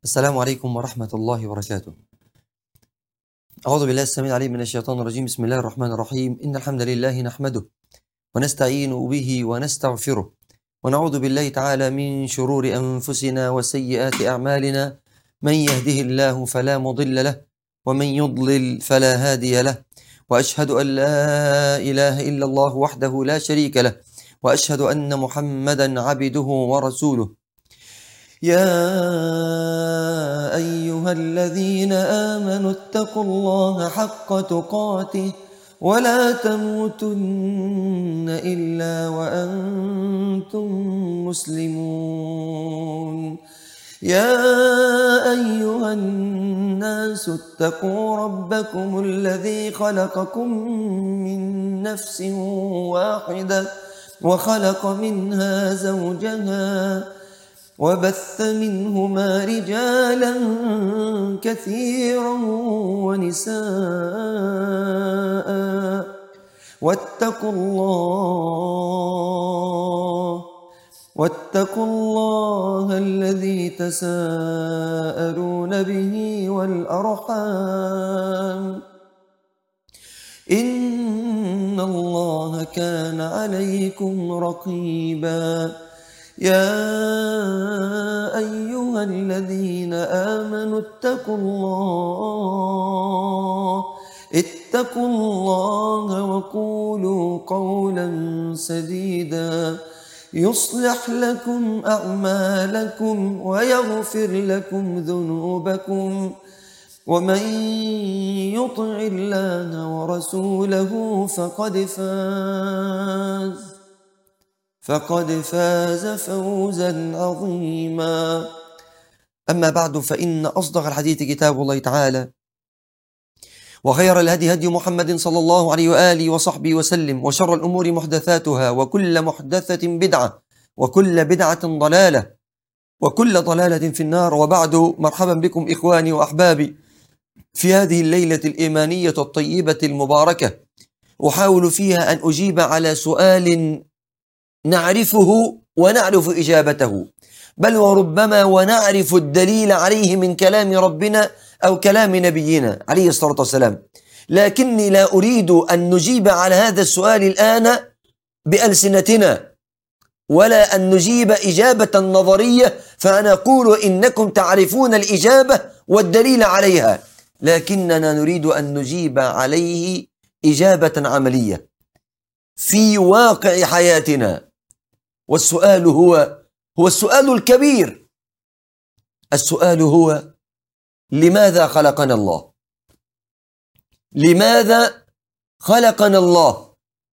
السلام عليكم ورحمة الله وبركاته. أعوذ بالله السميع العليم من الشيطان الرجيم، بسم الله الرحمن الرحيم، إن الحمد لله نحمده ونستعين به ونستغفره، ونعوذ بالله تعالى من شرور أنفسنا وسيئات أعمالنا، من يهده الله فلا مضل له، ومن يضلل فلا هادي له، وأشهد أن لا إله إلا الله وحده لا شريك له، وأشهد أن محمدا عبده ورسوله. يا أيها الذين آمنوا اتقوا الله حق تقاته ولا تموتن إلا وأنتم مسلمون يا أيها الناس اتقوا ربكم الذي خلقكم من نفس واحدة وخلق منها زوجها وبث منهما رجالا كثيرا ونساء واتقوا الله واتقوا الله الذي تساءلون به والأرحام إن الله كان عليكم رقيباً يا أيها الذين آمنوا اتقوا الله اتقوا الله وقولوا قولا سديدا يصلح لكم أعمالكم ويغفر لكم ذنوبكم ومن يطع الله ورسوله فقد فاز فقد فاز فوزا عظيما أما بعد فإن أصدق الحديث كتاب الله تعالى وخير الهدي هدي محمد صلى الله عليه وآله وصحبه وسلم وشر الأمور محدثاتها وكل محدثة بدعة وكل بدعة ضلالة وكل ضلالة في النار وبعد مرحبا بكم إخواني وأحبابي في هذه الليلة الإيمانية الطيبة المباركة أحاول فيها أن أجيب على سؤال نعرفه ونعرف إجابته بل وربما ونعرف الدليل عليه من كلام ربنا أو كلام نبينا عليه الصلاة والسلام لكني لا أريد أن نجيب على هذا السؤال الآن بألسنتنا ولا أن نجيب إجابة نظرية فنقول إنكم تعرفون الإجابة والدليل عليها لكننا نريد أن نجيب عليه إجابة عملية في واقع حياتنا والسؤال هو هو السؤال الكبير السؤال هو لماذا خلقنا الله لماذا خلقنا الله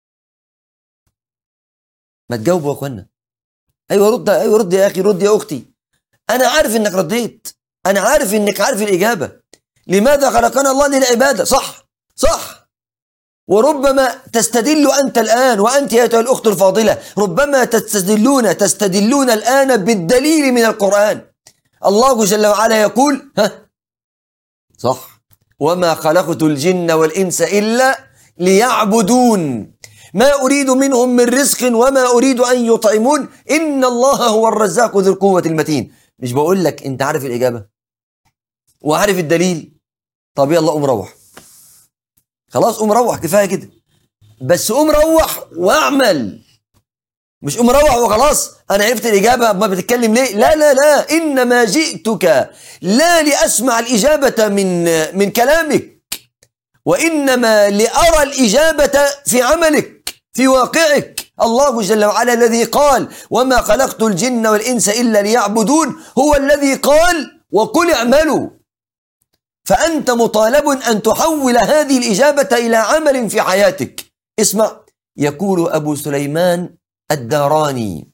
ما تجاوبوا يا اخوانا ايوه رد ايوه رد يا اخي رد يا اختي انا عارف انك رديت انا عارف انك عارف الاجابه لماذا خلقنا الله للعباده صح صح وربما تستدل أنت الآن وأنت يا الأخت الفاضلة ربما تستدلون تستدلون الآن بالدليل من القرآن الله جل وعلا يقول ها صح وما خلقت الجن والإنس إلا ليعبدون ما أريد منهم من رزق وما أريد أن يطعمون إن الله هو الرزاق ذو القوة المتين مش بقول لك أنت عارف الإجابة وعارف الدليل طب يلا قوم روح خلاص قوم روح كفايه كده بس قوم روح واعمل مش قوم روح وخلاص انا عرفت الاجابه ما بتتكلم ليه لا لا لا انما جئتك لا لاسمع الاجابه من من كلامك وانما لارى الاجابه في عملك في واقعك الله جل وعلا الذي قال وما خلقت الجن والانس الا ليعبدون هو الذي قال وقل اعملوا فأنت مطالب أن تحول هذه الإجابة إلى عمل في حياتك اسمع يقول أبو سليمان الداراني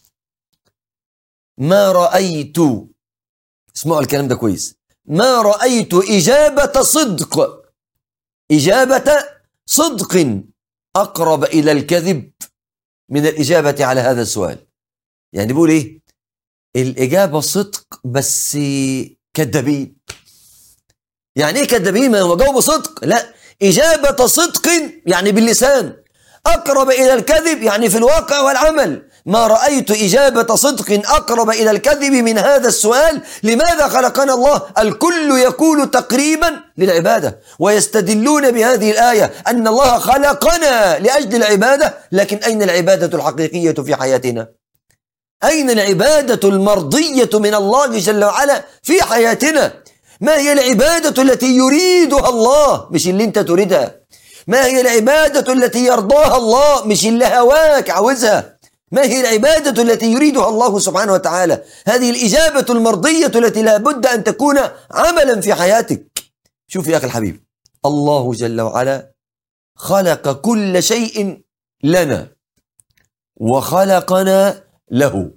ما رأيت اسمعوا الكلام ده كويس ما رأيت إجابة صدق إجابة صدق أقرب إلى الكذب من الإجابة على هذا السؤال يعني بيقول إيه الإجابة صدق بس كذابين يعني ايه كذابين ما هو جاوب صدق لا إجابة صدق يعني باللسان أقرب إلى الكذب يعني في الواقع والعمل ما رأيت إجابة صدق أقرب إلى الكذب من هذا السؤال لماذا خلقنا الله الكل يقول تقريبا للعبادة ويستدلون بهذه الآية أن الله خلقنا لأجل العبادة لكن أين العبادة الحقيقية في حياتنا أين العبادة المرضية من الله جل وعلا في حياتنا ما هي العبادة التي يريدها الله مش اللي انت تريدها ما هي العبادة التي يرضاها الله مش اللي هواك عاوزها ما هي العبادة التي يريدها الله سبحانه وتعالى هذه الإجابة المرضية التي لا بد أن تكون عملا في حياتك شوف يا أخي الحبيب الله جل وعلا خلق كل شيء لنا وخلقنا له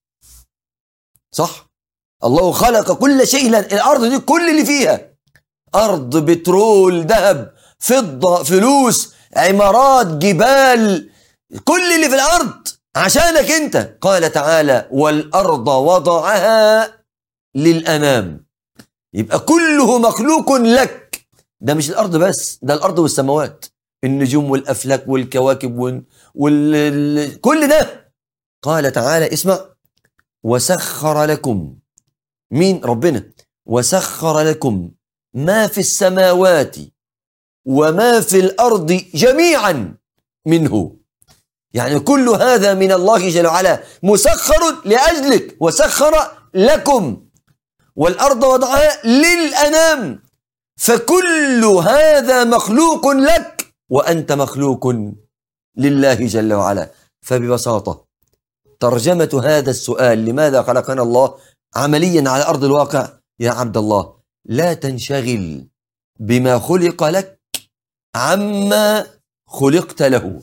صح الله خلق كل شيء لنا الأرض دي كل اللي فيها أرض بترول ذهب فضة فلوس عمارات جبال كل اللي في الأرض عشانك أنت قال تعالى والأرض وضعها للأنام يبقى كله مخلوق لك ده مش الأرض بس ده الأرض والسماوات النجوم والأفلاك والكواكب وال... وال... كل ده قال تعالى اسمع وسخر لكم مين ربنا وسخر لكم ما في السماوات وما في الأرض جميعا منه يعني كل هذا من الله جل وعلا مسخر لأجلك وسخر لكم والأرض وضعها للأنام فكل هذا مخلوق لك وأنت مخلوق لله جل وعلا فببساطة ترجمة هذا السؤال لماذا خلقنا الله عمليا على أرض الواقع يا عبد الله لا تنشغل بما خلق لك عما خلقت له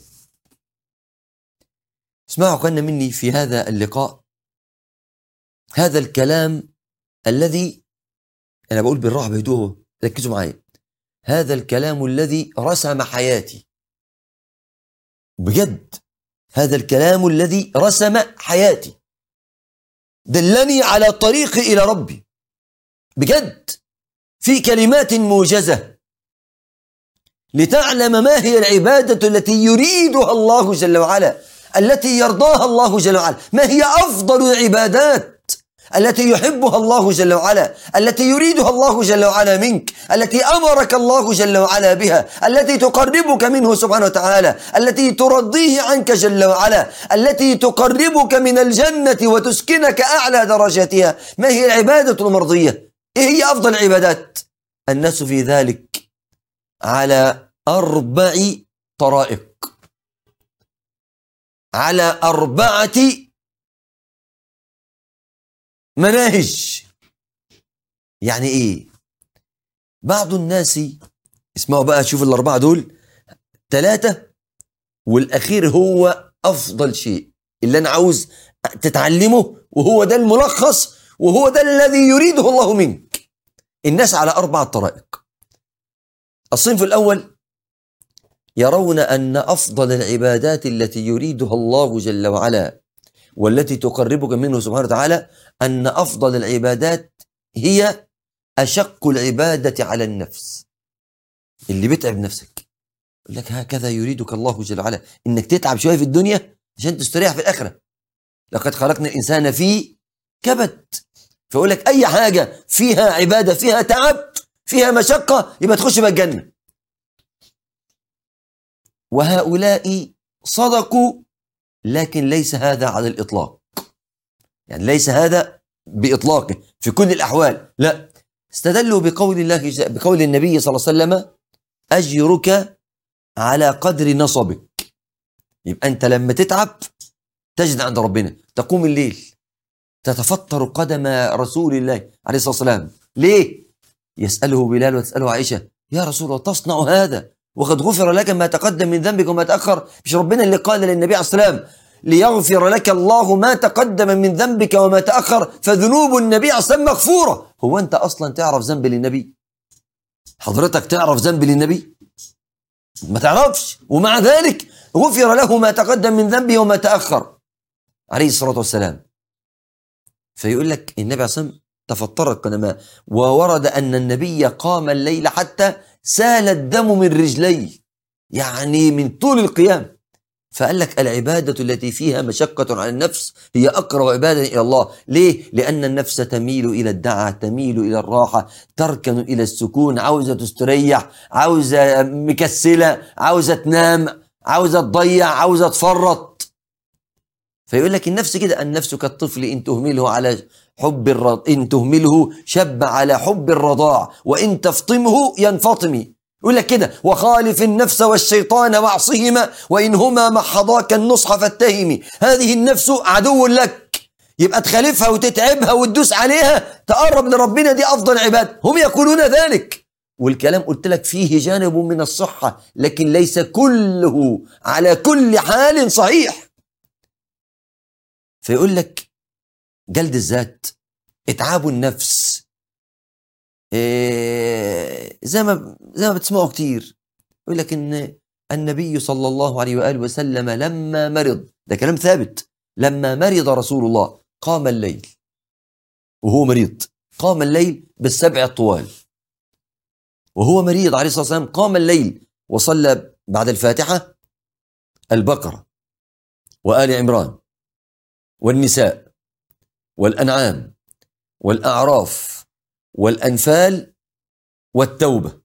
اسمعوا كنا مني في هذا اللقاء هذا الكلام الذي أنا بقول بالراحة بهدوء ركزوا معايا هذا الكلام الذي رسم حياتي بجد هذا الكلام الذي رسم حياتي دلني على طريقي إلى ربي بجد في كلمات موجزة لتعلم ما هي العبادة التي يريدها الله جل وعلا التي يرضاها الله جل وعلا ما هي أفضل العبادات التي يحبها الله جل وعلا التي يريدها الله جل وعلا منك التي أمرك الله جل وعلا بها التي تقربك منه سبحانه وتعالى التي ترضيه عنك جل وعلا التي تقربك من الجنة وتسكنك أعلى درجاتها ما هي العبادة المرضية إيه هي أفضل العبادات الناس في ذلك على أربع طرائق على أربعة مناهج يعني إيه بعض الناس اسمعوا بقى شوف الأربعة دول ثلاثة والأخير هو أفضل شيء اللي أنا عاوز تتعلمه وهو ده الملخص وهو ده الذي يريده الله منك الناس على أربع طرائق الصنف الأول يرون أن أفضل العبادات التي يريدها الله جل وعلا والتي تقربك منه سبحانه وتعالى أن أفضل العبادات هي أشق العبادة على النفس اللي بتعب نفسك يقول لك هكذا يريدك الله جل وعلا إنك تتعب شوية في الدنيا عشان تستريح في الآخرة لقد خلقنا الإنسان في كبد فيقول لك أي حاجة فيها عبادة فيها تعب فيها مشقة يبقى تخش بقى الجنة وهؤلاء صدقوا لكن ليس هذا على الإطلاق يعني ليس هذا بإطلاقه في كل الأحوال لا استدلوا بقول الله بقول النبي صلى الله عليه وسلم أجرك على قدر نصبك يبقى أنت لما تتعب تجد عند ربنا تقوم الليل تتفطر قدم رسول الله عليه الصلاة والسلام ليه؟ يسأله بلال وتسأله عائشة يا رسول الله تصنع هذا وقد غفر لك ما تقدم من ذنبك وما تأخر مش ربنا اللي قال للنبي عليه الصلاة والسلام ليغفر لك الله ما تقدم من ذنبك وما تأخر فذنوب النبي عليه الصلاة والسلام مغفورة هو أنت أصلا تعرف ذنب للنبي حضرتك تعرف ذنب للنبي ما تعرفش ومع ذلك غفر له ما تقدم من ذنبه وما تأخر عليه الصلاة والسلام فيقول لك النبي عليه الصلاة والسلام تفطرت قدماه وورد أن النبي قام الليل حتى سال الدم من رجليه يعني من طول القيام فقال لك العبادة التي فيها مشقة على النفس هي أقرب عبادة إلى الله ليه؟ لأن النفس تميل إلى الدعة تميل إلى الراحة تركن إلى السكون عاوزة تستريح عاوزة مكسلة عاوزة تنام عاوزة تضيع عاوزة تفرط فيقول لك النفس كده النفس كالطفل إن تهمله على حب الرض إن تهمله شب على حب الرضاع وإن تفطمه ينفطم يقول لك كده وخالف النفس والشيطان واعصهما وإنهما محضاك النصح فاتهم هذه النفس عدو لك يبقى تخالفها وتتعبها وتدوس عليها تقرب لربنا دي أفضل عباد هم يقولون ذلك والكلام قلت لك فيه جانب من الصحة لكن ليس كله على كل حال صحيح فيقول لك جلد الذات اتعاب النفس إيه زي ما زي ما بتسمعوا كتير يقول لك ان النبي صلى الله عليه واله وسلم لما مرض ده كلام ثابت لما مرض رسول الله قام الليل وهو مريض قام الليل بالسبع الطوال وهو مريض عليه الصلاه والسلام قام الليل وصلى بعد الفاتحه البقره وال عمران والنساء والانعام والاعراف والانفال والتوبه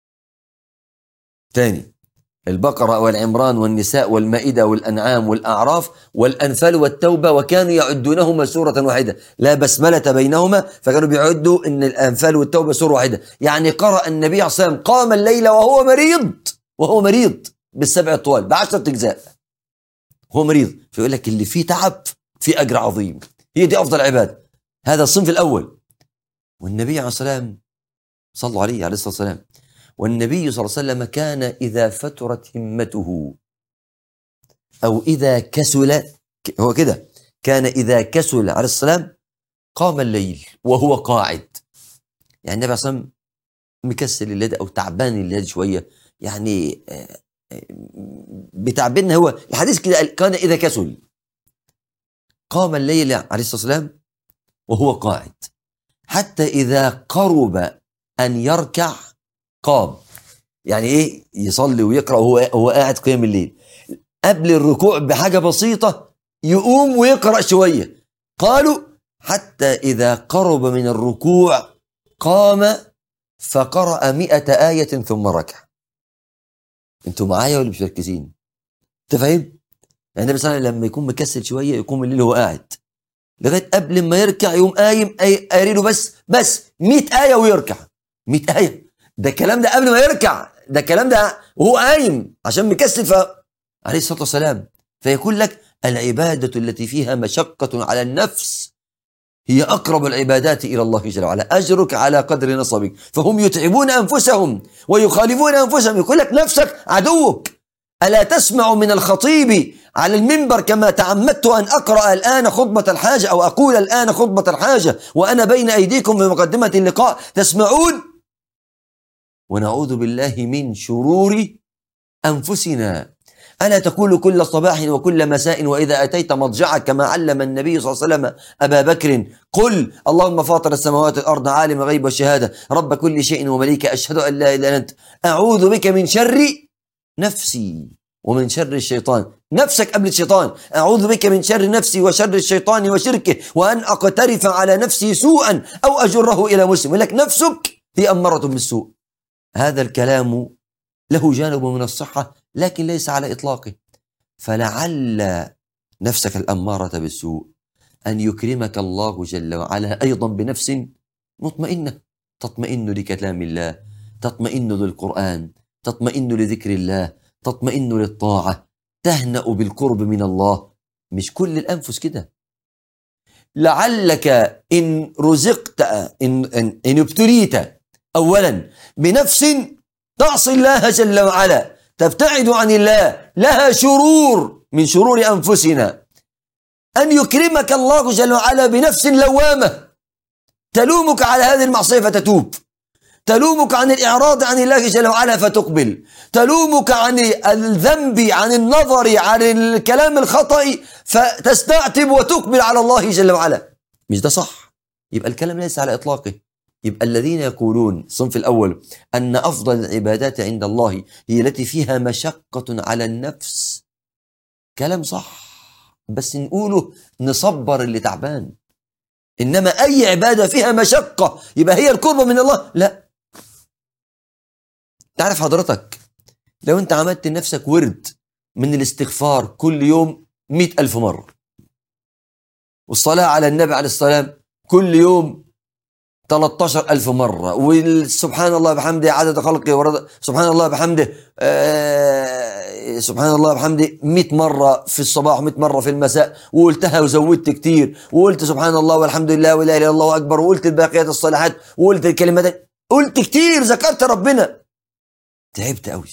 تاني البقرة والعمران والنساء والمائدة والأنعام والأعراف والأنفال والتوبة وكانوا يعدونهما سورة واحدة لا بسملة بينهما فكانوا بيعدوا أن الأنفال والتوبة سورة واحدة يعني قرأ النبي عليه الصلاة والسلام قام الليل وهو مريض وهو مريض بالسبع الطوال بعشرة أجزاء هو مريض فيقول لك اللي فيه تعب فيه أجر عظيم هي دي أفضل عبادة هذا الصنف الأول والنبي عليه الصلاة والسلام صلوا عليه عليه الصلاة والسلام والنبي صلى الله عليه وسلم كان إذا فترت همته أو إذا كسل هو كده كان إذا كسل عليه السلام قام الليل وهو قاعد يعني النبي عليه الصلاة والسلام مكسل الليل أو تعبان الليل شوية يعني بتعبنا هو الحديث كده كان إذا كسل قام الليل عليه الصلاة والسلام وهو قاعد حتى إذا قرب أن يركع قام يعني ايه يصلي ويقرا وهو هو قاعد قيام الليل قبل الركوع بحاجه بسيطه يقوم ويقرا شويه قالوا حتى اذا قرب من الركوع قام فقرأ مئة آية ثم ركع انتوا معايا ولا مش مركزين انت فاهم يعني النبي صلى الله عليه وسلم لما يكون مكسل شويه يقوم الليل وهو قاعد لغايه قبل ما يركع يقوم قايم قاري له بس بس 100 آية ويركع 100 آية ده الكلام ده قبل ما يركع ده الكلام ده وهو قايم عشان مكسل ف عليه الصلاه والسلام فيقول لك العباده التي فيها مشقه على النفس هي اقرب العبادات الى الله جل وعلا اجرك على قدر نصبك فهم يتعبون انفسهم ويخالفون انفسهم يقول لك نفسك عدوك الا تسمع من الخطيب على المنبر كما تعمدت ان اقرا الان خطبه الحاجه او اقول الان خطبه الحاجه وانا بين ايديكم في مقدمه اللقاء تسمعون ونعوذ بالله من شرور انفسنا الا تقول كل صباح وكل مساء واذا اتيت مضجعك كما علم النبي صلى الله عليه وسلم ابا بكر قل اللهم فاطر السماوات والارض عالم الغيب والشهاده رب كل شيء ومليك اشهد ان لا اله الا انت اعوذ بك من شر نفسي ومن شر الشيطان نفسك قبل الشيطان أعوذ بك من شر نفسي وشر الشيطان وشركه وأن أقترف على نفسي سوءا أو أجره إلى مسلم يقول لك نفسك هي أمارة بالسوء هذا الكلام له جانب من الصحة لكن ليس على إطلاقه فلعل نفسك الأمارة بالسوء أن يكرمك الله جل وعلا أيضا بنفس مطمئنة تطمئن لكلام الله تطمئن للقرآن تطمئن لذكر الله تطمئن للطاعة تهنأ بالقرب من الله مش كل الأنفس كده لعلك إن رزقت إن, إن, إن ابتليت أولا بنفس تعصي الله جل وعلا تبتعد عن الله لها شرور من شرور أنفسنا أن يكرمك الله جل وعلا بنفس لوامة تلومك على هذه المعصية فتتوب تلومك عن الإعراض عن الله جل وعلا فتقبل تلومك عن الذنب عن النظر عن الكلام الخطأ فتستعتب وتقبل على الله جل وعلا مش ده صح يبقى الكلام ليس على إطلاقه يبقى الذين يقولون الصنف الأول أن أفضل العبادات عند الله هي التي فيها مشقة على النفس كلام صح بس نقوله نصبر اللي تعبان انما اي عباده فيها مشقه يبقى هي القربه من الله لا تعرف حضرتك لو انت عملت لنفسك ورد من الاستغفار كل يوم مئة ألف مرة والصلاة على النبي عليه السلام كل يوم 13 ألف مرة وسبحان الله بحمده عدد خلقه ورد سبحان الله بحمده آه سبحان الله بحمده 100 مرة في الصباح 100 مرة في المساء وقلتها وزودت كتير وقلت سبحان الله والحمد لله ولا إله إلا الله أكبر وقلت الباقيات الصالحات وقلت الكلمات قلت كتير ذكرت ربنا تعبت قوي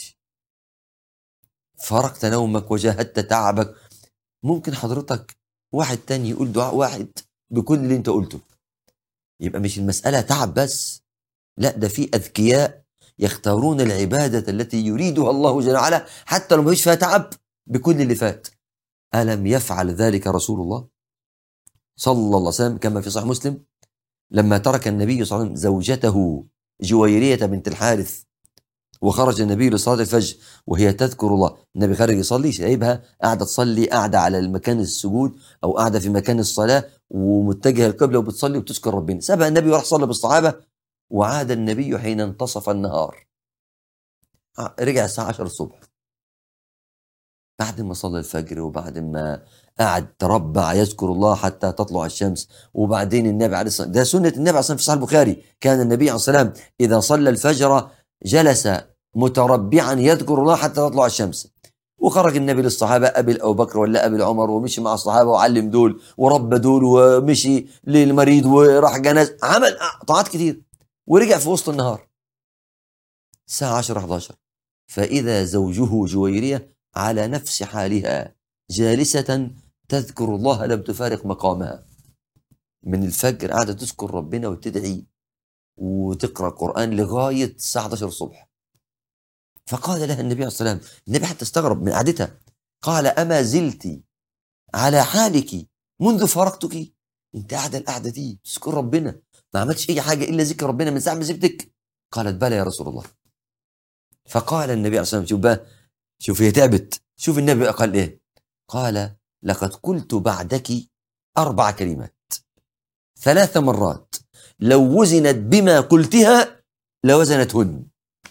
فرقت نومك وجاهدت تعبك ممكن حضرتك واحد تاني يقول دعاء واحد بكل اللي انت قلته يبقى مش المسألة تعب بس لا ده في أذكياء يختارون العبادة التي يريدها الله جل وعلا حتى لو ما فيش فيها تعب بكل اللي فات ألم يفعل ذلك رسول الله صلى الله عليه وسلم كما في صحيح مسلم لما ترك النبي صلى الله عليه وسلم زوجته جويرية بنت الحارث وخرج النبي لصلاة الفجر وهي تذكر الله النبي خارج يصلي سايبها قاعدة تصلي قاعدة على المكان السجود أو قاعدة في مكان الصلاة ومتجهة القبلة وبتصلي وبتذكر ربنا سابها النبي وراح صلى بالصحابة وعاد النبي حين انتصف النهار رجع الساعة 10 الصبح بعد ما صلى الفجر وبعد ما قعد تربع يذكر الله حتى تطلع الشمس وبعدين النبي عليه الصلاة ده سنة النبي عليه الصلاة في صحيح البخاري كان النبي عليه الصلاة والسلام إذا صلى الفجر جلس متربعا يذكر الله حتى تطلع الشمس وخرج النبي للصحابة قبل أبو بكر ولا قبل عمر ومشي مع الصحابة وعلم دول وربى دول ومشي للمريض وراح جناز عمل طاعات كتير ورجع في وسط النهار الساعة 10 11 فإذا زوجه جويرية على نفس حالها جالسة تذكر الله لم تفارق مقامها من الفجر قاعدة تذكر ربنا وتدعي وتقرأ قرآن لغاية الساعة 11 الصبح فقال لها النبي عليه الصلاة والسلام النبي حتى استغرب من قعدتها قال أما زلت على حالك منذ فارقتك انت قاعدة القعدة دي تذكر ربنا ما عملتش أي حاجة إلا ذكر ربنا من ساعة ما سبتك قالت بلى يا رسول الله فقال النبي عليه الصلاة والسلام شوف بقى شوف هي تعبت شوف النبي قال إيه قال لقد قلت بعدك أربع كلمات ثلاث مرات لو وزنت بما قلتها لوزنتهن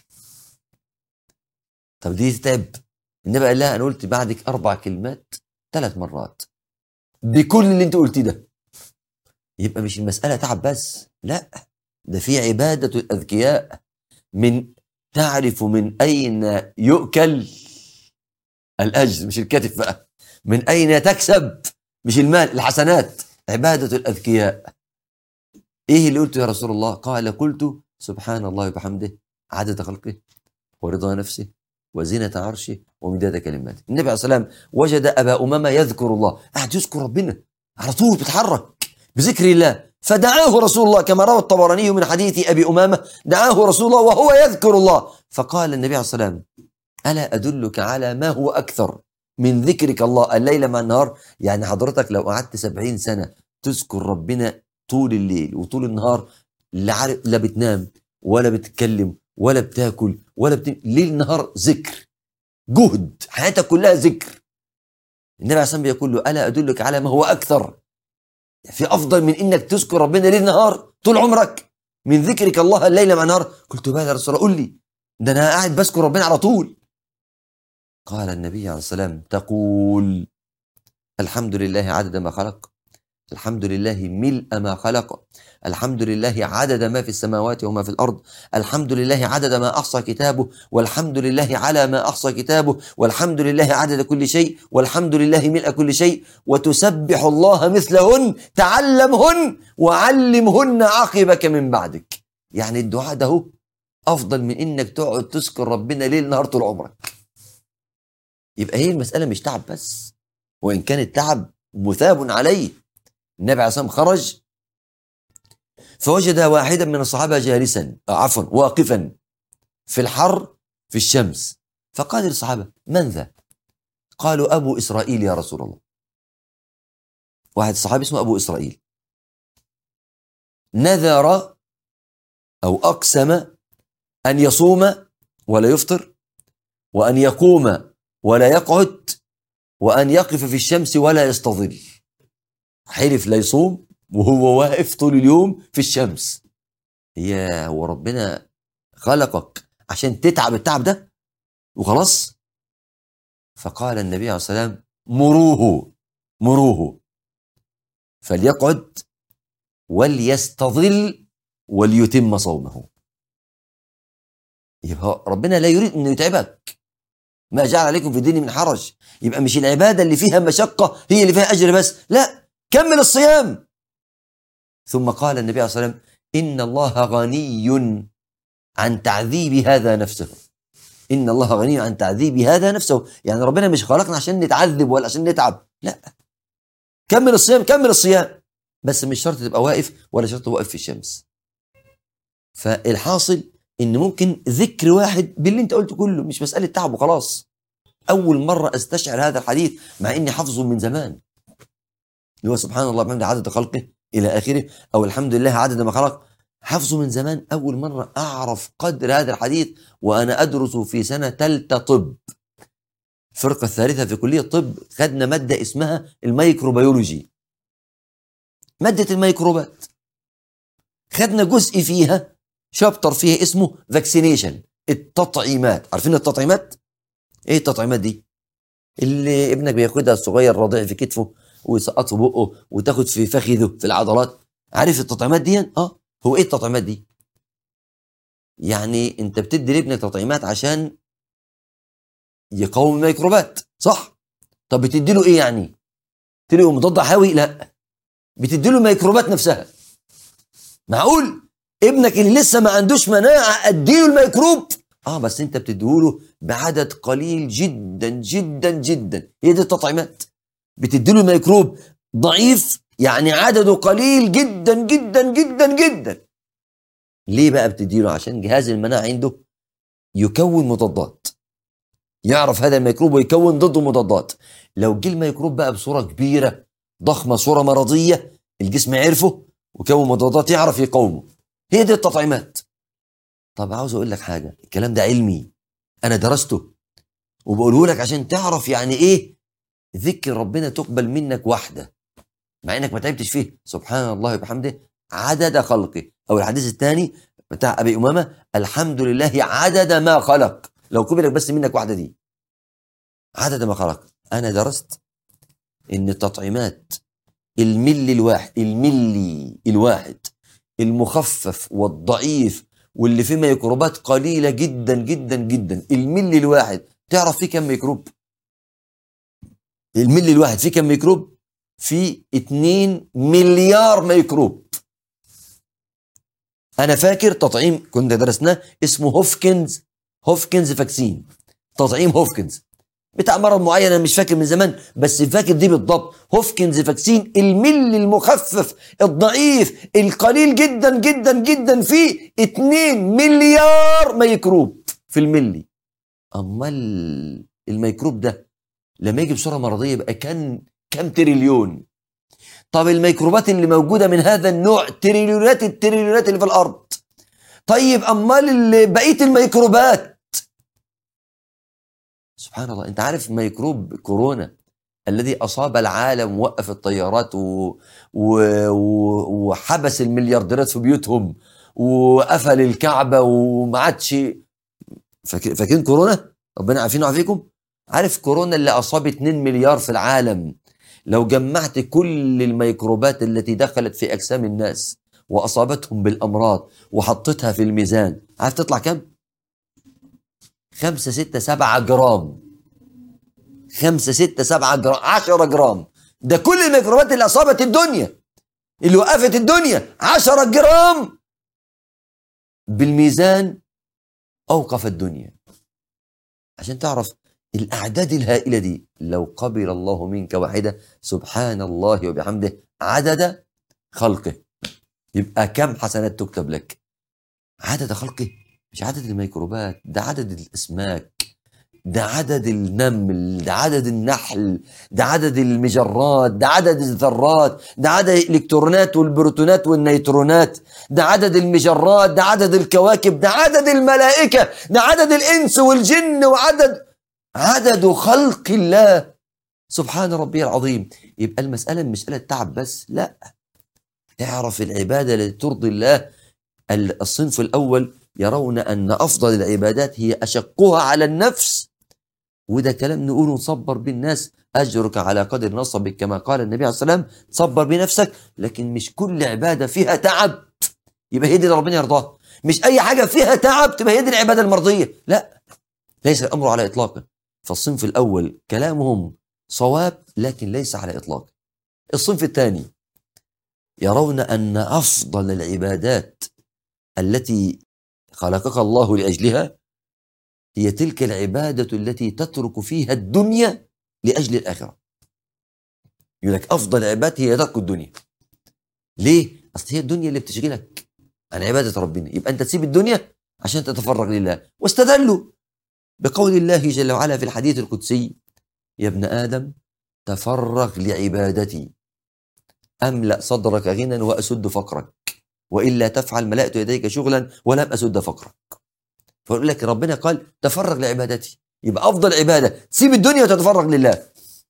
طب دي تتعب النبي قال لها انا قلت بعدك اربع كلمات ثلاث مرات بكل اللي انت قلتيه ده يبقى مش المساله تعب بس لا ده في عباده الاذكياء من تعرف من اين يؤكل الاجر مش الكتف بقى من اين تكسب مش المال الحسنات عباده الاذكياء ايه اللي قلته يا رسول الله قال قلت سبحان الله وبحمده عدد خلقه ورضا نفسه وزينة عرشه ومداد كلماته النبي عليه الصلاة والسلام وجد أبا أمامة يذكر الله قاعد يذكر ربنا على طول بيتحرك بذكر الله فدعاه رسول الله كما روى الطبراني من حديث أبي أمامة دعاه رسول الله وهو يذكر الله فقال النبي عليه الصلاة والسلام ألا أدلك على ما هو أكثر من ذكرك الله الليل مع النهار يعني حضرتك لو قعدت سبعين سنة تذكر ربنا طول الليل وطول النهار لا, عارف لا بتنام ولا بتتكلم ولا بتاكل ولا بت... ليل نهار ذكر جهد حياتك كلها ذكر النبي عليه الصلاه بيقول له الا ادلك على ما هو اكثر في افضل من انك تذكر ربنا ليل نهار طول عمرك من ذكرك الله الليل مع النهار قلت بلى يا رسول الله قول لي ده انا قاعد بذكر ربنا على طول قال النبي عليه الصلاه والسلام تقول الحمد لله عدد ما خلق الحمد لله ملء ما خلق الحمد لله عدد ما في السماوات وما في الارض الحمد لله عدد ما احصى كتابه والحمد لله على ما احصى كتابه والحمد لله عدد كل شيء والحمد لله ملء كل شيء وتسبح الله مثلهن تعلمهن وعلمهن عقبك من بعدك يعني الدعاء ده هو افضل من انك تقعد تذكر ربنا ليل نهار طول عمرك يبقى هي المساله مش تعب بس وان كان التعب مثاب عليه النبي عليه الصلاه والسلام خرج فوجد واحدا من الصحابه جالسا عفوا واقفا في الحر في الشمس فقال للصحابه من ذا؟ قالوا ابو اسرائيل يا رسول الله واحد صحابي اسمه ابو اسرائيل نذر او اقسم ان يصوم ولا يفطر وان يقوم ولا يقعد وأن يقف في الشمس ولا يستظل حلف لا يصوم وهو واقف طول اليوم في الشمس يا هو ربنا خلقك عشان تتعب التعب ده وخلاص فقال النبي عليه الصلاة والسلام مروه مروه فليقعد وليستظل وليتم صومه يبقى ربنا لا يريد انه يتعبك ما جعل عليكم في الدين من حرج يبقى مش العبادة اللي فيها مشقة هي اللي فيها أجر بس لا كمل الصيام ثم قال النبي عليه الصلاة والسلام إن الله غني عن تعذيب هذا نفسه إن الله غني عن تعذيب هذا نفسه يعني ربنا مش خلقنا عشان نتعذب ولا عشان نتعب لا كمل الصيام كمل الصيام بس مش شرط تبقى واقف ولا شرط واقف في الشمس فالحاصل ان ممكن ذكر واحد باللي انت قلته كله مش مساله تعب وخلاص اول مره استشعر هذا الحديث مع اني حافظه من زمان اللي هو سبحان الله بحمد عدد خلقه الى اخره او الحمد لله عدد ما خلق حفظه من زمان اول مره اعرف قدر هذا الحديث وانا ادرس في سنه ثالثه طب الفرقه الثالثه في كليه الطب خدنا ماده اسمها الميكروبيولوجي ماده الميكروبات خدنا جزء فيها شابتر فيها اسمه فاكسينيشن التطعيمات عارفين التطعيمات ايه التطعيمات دي اللي ابنك بياخدها الصغير رضيع في كتفه ويسقط في بقه وتاخد في فخذه في العضلات عارف التطعيمات دي اه هو ايه التطعيمات دي يعني انت بتدي لابنك تطعيمات عشان يقاوم الميكروبات صح طب بتدي له ايه يعني تدي مضاد حيوي لا بتدي له الميكروبات نفسها معقول ابنك اللي لسه ما عندوش مناعه اديله الميكروب اه بس انت بتديهوله بعدد قليل جدا جدا جدا هي دي التطعيمات بتديله الميكروب ضعيف يعني عدده قليل جدا جدا جدا جدا ليه بقى بتديله عشان جهاز المناعه عنده يكون مضادات يعرف هذا الميكروب ويكون ضده مضادات لو جه الميكروب بقى بصوره كبيره ضخمه صوره مرضيه الجسم عرفه وكون مضادات يعرف يقاومه هي دي التطعيمات طب عاوز اقول لك حاجه الكلام ده علمي انا درسته وبقوله لك عشان تعرف يعني ايه ذكر ربنا تقبل منك واحده مع انك ما تعبتش فيه سبحان الله وبحمده عدد خلقه او الحديث الثاني بتاع ابي امامه الحمد لله عدد ما خلق لو قبلك بس منك واحده دي عدد ما خلق انا درست ان التطعيمات الملي الواحد الملي الواحد المخفف والضعيف واللي فيه ميكروبات قليله جدا جدا جدا الملي الواحد تعرف فيه كم ميكروب الملي الواحد فيه كم ميكروب فيه 2 مليار ميكروب انا فاكر تطعيم كنا درسناه اسمه هوفكنز هوفكنز فاكسين تطعيم هوفكنز بتاع مرض معين انا مش فاكر من زمان بس فاكر دي بالضبط هوفكنز فاكسين الملي المخفف الضعيف القليل جدا جدا جدا فيه 2 مليار ميكروب في الملي امال الميكروب ده لما يجي بصوره مرضيه يبقى كان كام تريليون طب الميكروبات اللي موجوده من هذا النوع تريليونات التريليونات اللي في الارض طيب امال اللي بقيه الميكروبات سبحان الله انت عارف ميكروب كورونا الذي اصاب العالم ووقف الطيارات و... و... و... وحبس المليارديرات في بيوتهم وقفل الكعبه وما عادش فاكر... فاكرين كورونا ربنا عارفين وعافيكم عارف كورونا اللي اصاب 2 مليار في العالم لو جمعت كل الميكروبات التي دخلت في اجسام الناس واصابتهم بالامراض وحطيتها في الميزان عارف تطلع كم؟ خمسة ستة سبعة جرام خمسة ستة سبعة جرام عشرة جرام ده كل الميكروبات اللي أصابت الدنيا اللي وقفت الدنيا عشرة جرام بالميزان أوقف الدنيا عشان تعرف الأعداد الهائلة دي لو قبل الله منك واحدة سبحان الله وبحمده عدد خلقه يبقى كم حسنات تكتب لك عدد خلقه مش عدد الميكروبات ده عدد الاسماك ده عدد النمل ده عدد النحل ده عدد المجرات ده عدد الذرات ده عدد الالكترونات والبروتونات والنيترونات ده عدد المجرات ده عدد الكواكب ده عدد الملائكه ده عدد الانس والجن وعدد عدد خلق الله سبحان ربي العظيم يبقى المسألة مسألة تعب بس لا اعرف العبادة التي ترضي الله الصنف الأول يرون أن أفضل العبادات هي أشقها على النفس وده كلام نقوله نصبر بالناس أجرك على قدر نصبك كما قال النبي عليه الصلاة والسلام تصبر بنفسك لكن مش كل عبادة فيها تعب يبقى هي دي اللي ربنا يرضاها مش أي حاجة فيها تعب تبقى هي دي العبادة المرضية لا ليس الأمر على إطلاقه فالصنف الأول كلامهم صواب لكن ليس على إطلاق الصنف الثاني يرون أن أفضل العبادات التي خلقك الله لأجلها هي تلك العبادة التي تترك فيها الدنيا لأجل الآخرة يقول لك أفضل عبادة هي ترك الدنيا ليه؟ أصل هي الدنيا اللي بتشغلك عن عبادة ربنا يبقى أنت تسيب الدنيا عشان تتفرغ لله واستدلوا بقول الله جل وعلا في الحديث القدسي يا ابن آدم تفرغ لعبادتي أملأ صدرك غنى وأسد فقرك وإلا تفعل ملأت يديك شغلا ولم أسد فقرك فيقول لك ربنا قال تفرغ لعبادتي يبقى أفضل عبادة تسيب الدنيا وتتفرغ لله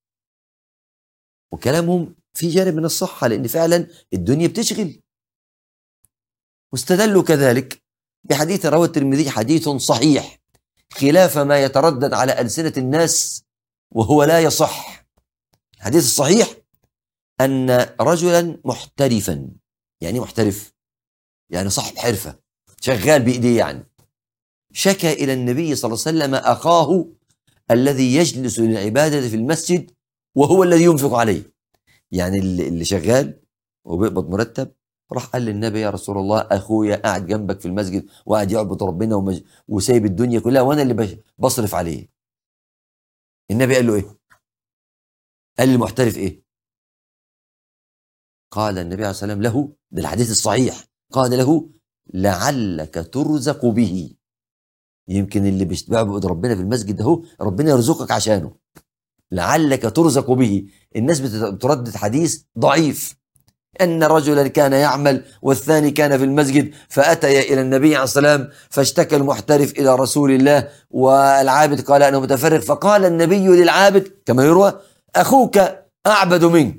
وكلامهم في جانب من الصحة لأن فعلا الدنيا بتشغل واستدلوا كذلك بحديث روى الترمذي حديث صحيح خلاف ما يتردد على ألسنة الناس وهو لا يصح الحديث الصحيح أن رجلا محترفا يعني محترف يعني صاحب حرفة شغال بإيديه يعني شكى إلى النبي صلى الله عليه وسلم أخاه الذي يجلس للعبادة في المسجد وهو الذي ينفق عليه يعني اللي شغال وبيقبض مرتب راح قال للنبي يا رسول الله اخويا قاعد جنبك في المسجد وقاعد يعبد ربنا ومج... وسايب الدنيا كلها وانا اللي بصرف عليه النبي قال له ايه قال للمحترف ايه قال النبي عليه الصلاه والسلام له ده الحديث الصحيح قال له لعلك ترزق به يمكن اللي بيعبد ربنا في المسجد ده ربنا يرزقك عشانه لعلك ترزق به الناس بتردد حديث ضعيف أن رجلا كان يعمل والثاني كان في المسجد فأتي إلى النبي عليه السلام فاشتكى المحترف إلى رسول الله والعابد قال أنا متفرغ فقال النبي للعابد كما يروى أخوك أعبد منك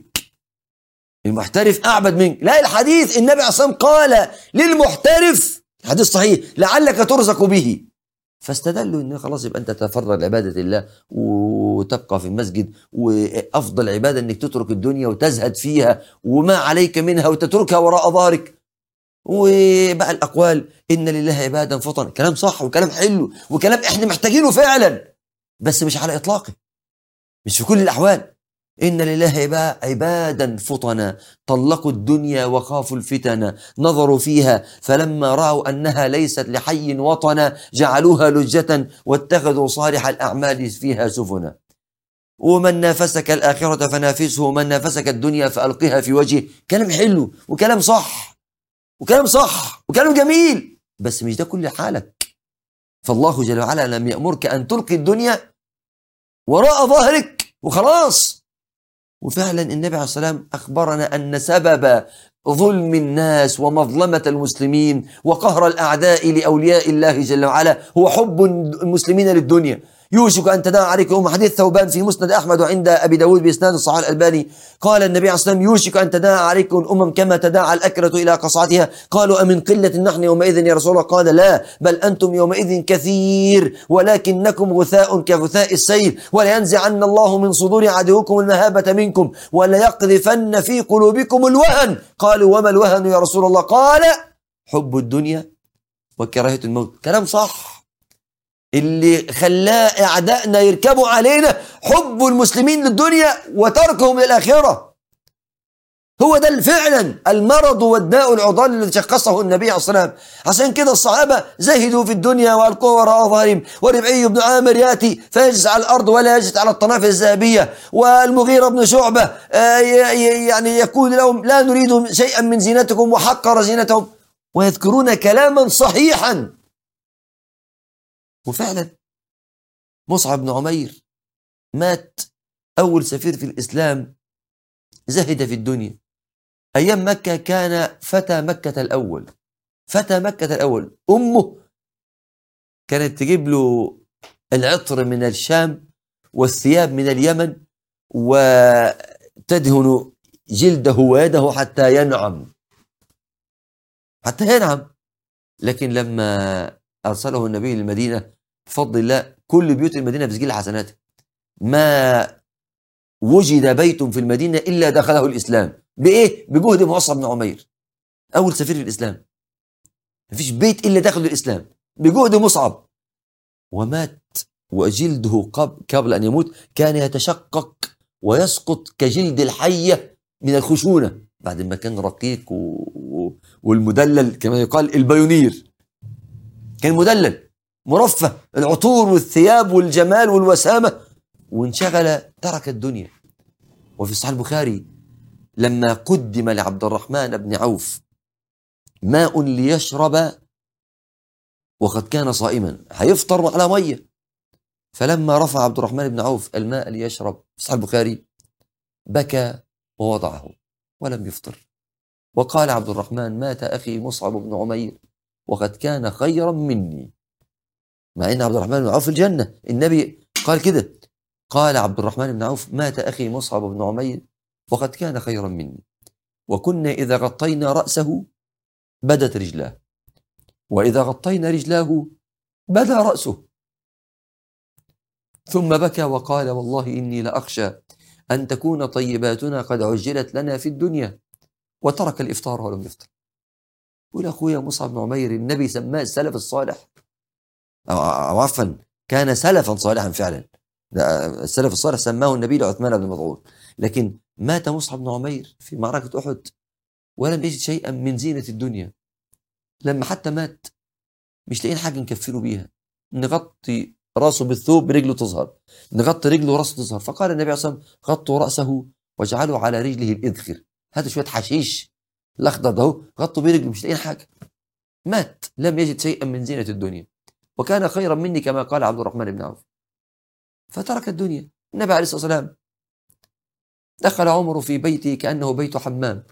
المحترف أعبد منك لا الحديث النبي عليه الصلاة والسلام قال للمحترف الحديث صحيح لعلك ترزق به فاستدلوا ان خلاص يبقى انت تتفرغ لعباده الله وتبقى في المسجد وافضل عباده انك تترك الدنيا وتزهد فيها وما عليك منها وتتركها وراء ظهرك وبقى الاقوال ان لله عبادا فطنا كلام صح وكلام حلو وكلام احنا محتاجينه فعلا بس مش على اطلاقه مش في كل الاحوال إن لله عبادا فطنا طلقوا الدنيا وخافوا الفتن نظروا فيها فلما رأوا أنها ليست لحي وطنا جعلوها لجة واتخذوا صالح الأعمال فيها سفنا ومن نافسك الآخرة فنافسه ومن نافسك الدنيا فألقها في وجهه كلام حلو وكلام صح وكلام صح وكلام جميل بس مش ده كل حالك فالله جل وعلا لم يأمرك أن تلقي الدنيا وراء ظهرك وخلاص وفعلا النبي عليه الصلاة والسلام أخبرنا أن سبب ظلم الناس ومظلمة المسلمين وقهر الأعداء لأولياء الله جل وعلا هو حب المسلمين للدنيا يوشك أن تداعى عليكم حديث ثوبان في مسند أحمد وعند أبي داود بإسناد الصحيح الألباني قال النبي عليه الصلاة والسلام يوشك أن تداعى عليكم الأمم كما تداعى الأكلة إلى قصعتها قالوا أمن قلة نحن يومئذ يا رسول الله قال لا بل أنتم يومئذ كثير ولكنكم غثاء كغثاء السيل ولينزعن الله من صدور عدوكم المهابة منكم وليقذفن في قلوبكم الوهن قالوا وما الوهن يا رسول الله قال حب الدنيا وكراهية الموت كلام صح اللي خلاه اعدائنا يركبوا علينا حب المسلمين للدنيا وتركهم للاخره هو ده فعلا المرض والداء العضال الذي شخصه النبي عليه الصلاه والسلام عشان كده الصحابه زهدوا في الدنيا والقوا وراء ظهرهم وربعي بن عامر ياتي فيجلس على الارض ولا يجلس على الطنافل الذهبيه والمغيره بن شعبه يعني يقول لهم لا نريد شيئا من زينتكم وحقر زينتهم ويذكرون كلاما صحيحا وفعلا مصعب بن عمير مات أول سفير في الإسلام زهد في الدنيا أيام مكة كان فتى مكة الأول فتى مكة الأول أمه كانت تجيب له العطر من الشام والثياب من اليمن وتدهن جلده ويده حتى ينعم حتى ينعم لكن لما أرسله النبي للمدينة بفضل الله كل بيوت المدينة في سجل حسناته ما وجد بيت في المدينة إلا دخله الإسلام بإيه؟ بجهد مصعب بن عمير أول سفير في الإسلام مفيش بيت إلا دخل الإسلام بجهد مصعب ومات وجلده قبل, قبل أن يموت كان يتشقق ويسقط كجلد الحية من الخشونة بعد ما كان رقيق و... و... والمدلل كما يقال البيونير كان مدلل مرفه العطور والثياب والجمال والوسامة وانشغل ترك الدنيا وفي صحيح البخاري لما قدم لعبد الرحمن بن عوف ماء ليشرب وقد كان صائما هيفطر على ميه فلما رفع عبد الرحمن بن عوف الماء ليشرب في صحيح البخاري بكى ووضعه ولم يفطر وقال عبد الرحمن مات أخي مصعب بن عمير وقد كان خيرا مني مع أن عبد الرحمن بن عوف في الجنة النبي قال كده قال عبد الرحمن بن عوف مات أخي مصعب بن عمير وقد كان خيرا مني وكنا إذا غطينا رأسه بدت رجلاه وإذا غطينا رجلاه بدا رأسه ثم بكى وقال والله إني لأخشى أن تكون طيباتنا قد عجلت لنا في الدنيا وترك الإفطار ولم يفطر يقول أخويا مصعب بن عمير النبي سماه السلف الصالح أو أو عفوا كان سلفا صالحا فعلا ده السلف الصالح سماه النبي لعثمان بن مضعون لكن مات مصعب بن عمير في معركة أحد ولم يجد شيئا من زينة الدنيا لما حتى مات مش لاقيين حاجة نكفره بيها نغطي راسه بالثوب رجله تظهر نغطي رجله وراسه تظهر فقال النبي عليه الصلاة والسلام غطوا رأسه واجعلوا على رجله الإذخر هاتوا شوية حشيش الأخضر ده اهو، غطوا بيه رجله مش لاقيين حاجة مات لم يجد شيئا من زينة الدنيا وكان خيرا مني كما قال عبد الرحمن بن عوف فترك الدنيا النبي عليه الصلاة والسلام دخل عمر في بيته كأنه بيت حمام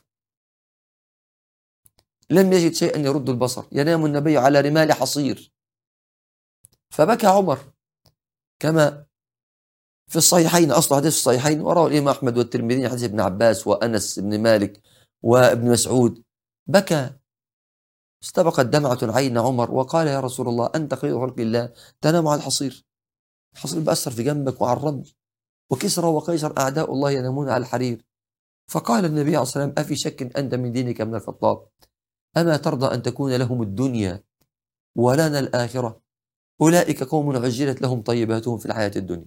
لم يجد شيئا يرد البصر ينام النبي على رمال حصير فبكى عمر كما في الصحيحين أصل حديث في الصحيحين وروى الإمام أحمد والترمذي حديث ابن عباس وأنس بن مالك وابن مسعود بكى استبقت دمعة عين عمر وقال يا رسول الله أنت خير خلق الله تنام على الحصير الحصير بأثر في جنبك وعلى الرمل وكسرى وقيصر أعداء الله ينامون على الحرير فقال النبي عليه الصلاة والسلام أفي شك أنت من دينك من الخطاب أما ترضى أن تكون لهم الدنيا ولنا الآخرة أولئك قوم عجلت لهم طيباتهم في الحياة الدنيا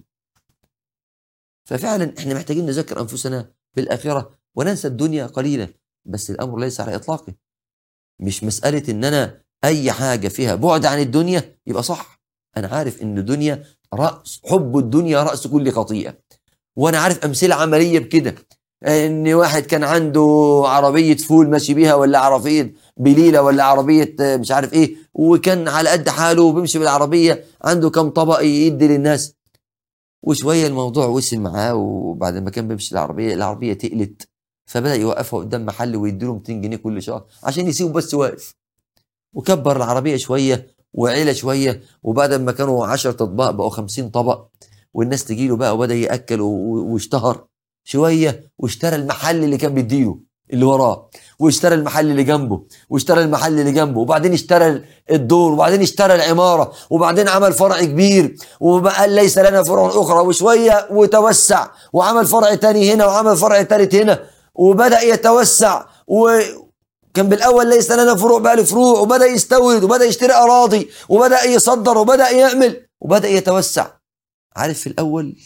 ففعلا احنا محتاجين نذكر أنفسنا بالآخرة وننسى الدنيا قليلا بس الأمر ليس على إطلاقه مش مسألة إن أنا أي حاجة فيها بعد عن الدنيا يبقى صح أنا عارف إن الدنيا رأس حب الدنيا رأس كل خطيئة وأنا عارف أمثلة عملية بكده إن واحد كان عنده عربية فول ماشي بيها ولا عربية بليلة ولا عربية آه، مش عارف إيه وكان على قد حاله وبيمشي بالعربية عنده كم طبق يدي للناس وشوية الموضوع وسم معاه وبعد ما كان بيمشي العربية العربية تقلت فبدأ يوقفها قدام محل ويديله 200 جنيه كل شهر عشان يسيبه بس واقف وكبر العربية شوية وعلى شوية وبعد ما كانوا 10 أطباق بقوا 50 طبق والناس تجي له بقى وبدأ يأكل و- و- واشتهر شوية واشترى المحل اللي كان بيديله اللي وراه واشترى المحل اللي جنبه واشترى المحل اللي جنبه وبعدين اشترى الدور وبعدين اشترى العمارة وبعدين عمل فرع كبير وبقى ليس لنا فروع أخرى وشوية وتوسع وعمل فرع تاني هنا وعمل فرع تالت هنا وبدأ يتوسع وكان بالأول ليس لنا فروع بقى له فروع وبدأ يستورد وبدأ يشتري أراضي وبدأ يصدر وبدأ يعمل وبدأ يتوسع عارف في الأول